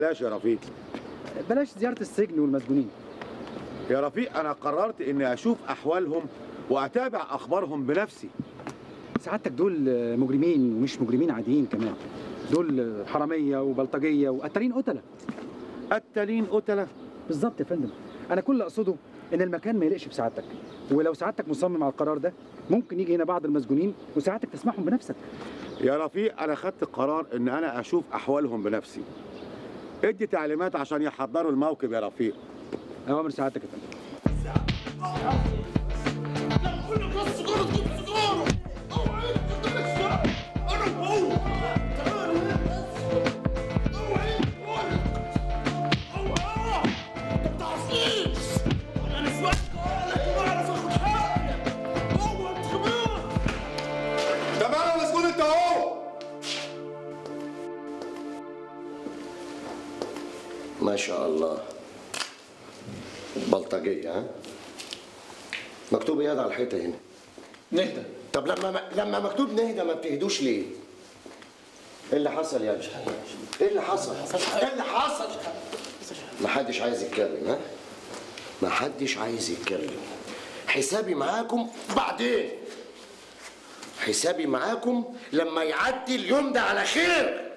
بلاش يا رفيق بلاش زياره السجن والمسجونين يا رفيق انا قررت اني اشوف احوالهم واتابع اخبارهم بنفسي سعادتك دول مجرمين ومش مجرمين عاديين كمان دول حراميه وبلطجيه وقتالين قتله قتالين قتله بالظبط يا فندم انا كل اللي اقصده ان المكان ما يليقش بسعادتك ولو سعادتك مصمم على القرار ده ممكن يجي هنا بعض المسجونين وسعادتك تسمعهم بنفسك يا رفيق انا خدت قرار ان انا اشوف احوالهم بنفسي ادي تعليمات عشان يحضروا الموكب يا رفيق اوامر سعادتك يا فندم تمام يا مسجون انت اهو ما شاء الله بلطجية ها مكتوب ايه على الحيطة هنا نهدى طب لما لما مكتوب نهدى ما بتهدوش ليه؟ ايه اللي حصل يا باشا؟ ايه اللي حصل؟ ايه اللي حصل؟ ما حدش عايز يتكلم ها؟ ما حدش عايز يتكلم حسابي معاكم بعدين حسابي معاكم لما يعدي اليوم ده على خير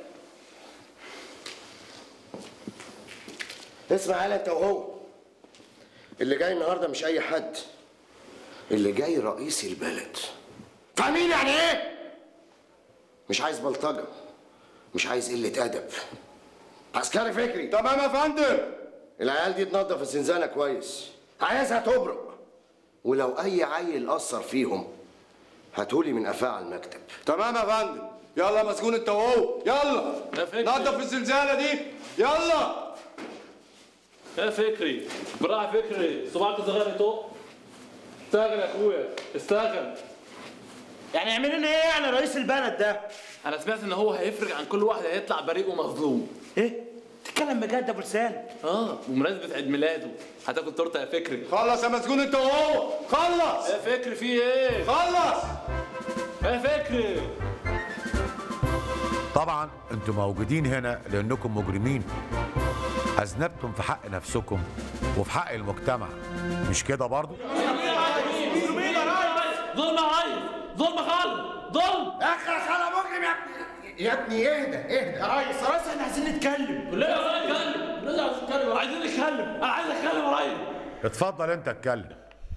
اسمع على انت وهو اللي جاي النهارده مش اي حد اللي جاي رئيس البلد فاهمين يعني ايه مش عايز بلطجه مش عايز قله ادب عسكري فكري تمام يا فندم العيال دي تنظف الزنزانه كويس عايزها تبرق ولو اي عيل اثر فيهم هاتولي من قفاه على المكتب تمام يا فندم يلا يا مسجون انت اهو يلا يا فكري. نظف الزنزانه دي يلا يا فكري براحة فكري صباعك صغير يطق استغل يا اخويا استغل يعني يعمل لنا ايه يعني رئيس البلد ده؟ انا سمعت ان هو هيفرج عن كل واحد هيطلع بريء ومظلوم ايه؟ تتكلم بجد يا ابو لسان؟ اه بمناسبة عيد ميلاده هتاكل تورته يا فكري خلص يا مسجون انت اهو خلص يا فكري في ايه خلص يا فكري طبعا انتم موجودين هنا لانكم مجرمين اذنبتم في حق نفسكم وفي حق المجتمع مش كده برضو ظلم عايز ظلم خالص ظلم اخرس على مجرم يا ابني يا ابني اهدى اهدى يا ريس يا ريس احنا عايزين نتكلم ليه يا نتكلم ليه عايز نتكلم عايزين نتكلم انا عايز اتكلم يا ريس اتفضل انت اتكلم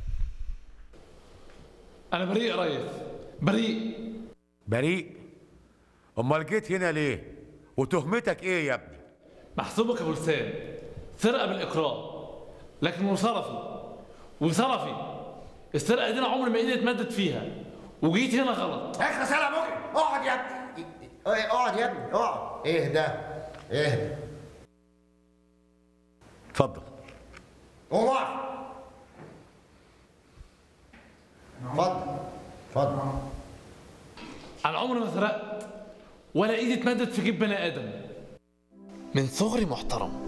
انا بريء يا ريس بريء بريء امال جيت هنا ليه وتهمتك ايه يا ابني محسوبك ابو لسان سرقه بالاكراه لكن وصرفي وصرفي السرقه دي انا عمري ما ايدي اتمدت فيها وجيت هنا غلط اخرس على مجرم اقعد يا ابني ايه، اقعد يا ابني اقعد اهدى اهدى اتفضل قوم اقف اتفضل اتفضل انا عمري ما سرقت ولا ايدي اتمدت في جيب بني ادم من صغري محترم